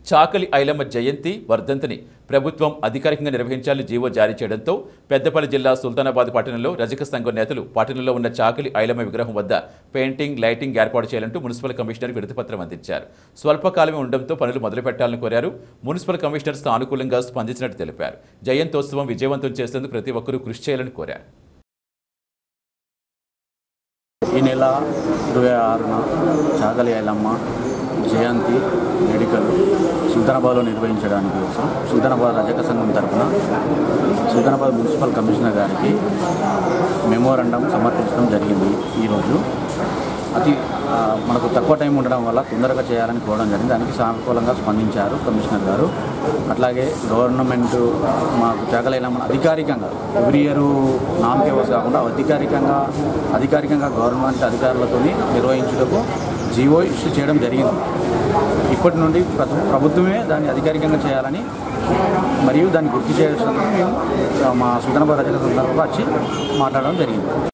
చాకలి ఐలమ్మ జయంతి వర్ధంతిని ప్రభుత్వం అధికారికంగా నిర్వహించాలని జీవో జారీ చేయడంతో పెద్దపల్లి జిల్లా సుల్తానాబాద్ పట్టణంలో రజక సంఘం నేతలు పట్టణంలో ఉన్న చాకలి ఐలమ్మ విగ్రహం వద్ద పెయింటింగ్ లైటింగ్ ఏర్పాటు చేయాలంటూ మున్సిపల్ కమిషనర్ విడతిపత్రం అందించారు స్వల్పకాలమే ఉండడంతో పనులు మొదలు పెట్టాలని కోరారు మున్సిపల్ కమిషనర్ సానుకూలంగా స్పందించినట్టు తెలిపారు జయంతోత్సవం విజయవంతం చేసేందుకు ప్రతి ఒక్కరూ కృషి చేయాలని కోరారు ఈ నెల ఇరవై ఆరున చాగలి ఐలమ్మ జయంతి వేడుకలు సుల్తానాబాద్లో నిర్వహించడానికి కోసం సుల్తానాబాద్ రజక సంఘం తరఫున సుల్తానాబాద్ మున్సిపల్ కమిషనర్ గారికి మెమోరండం సమర్పించడం జరిగింది ఈరోజు అతి ఆ, మనకు తక్కువ టైం ఉండడం వల్ల తొందరగా చేయాలని కోరడం జరిగింది దానికి సానుకూలంగా స్పందించారు కమిషనర్ గారు అట్లాగే గవర్నమెంట్ మాకు చాకలైలమ్మ అధికారికంగా ఎవ్రీ ఇయర్ నామకే వస్తు కాకుండా అధికారికంగా అధికారికంగా గవర్నమెంట్ అధికారులతో నిర్వహించుటకు జీవో ఇష్యూ చేయడం జరిగింది ఇప్పటి నుండి ప్రభు- ప్రభుత్వమే దాన్ని అధికారికంగా చేయాలని మరియు దాన్ని గుర్తు చేయాల్సిన మేము మా సుధనబాద్ రచన సందర్భంగా వచ్చి మాట్లాడడం జరిగింది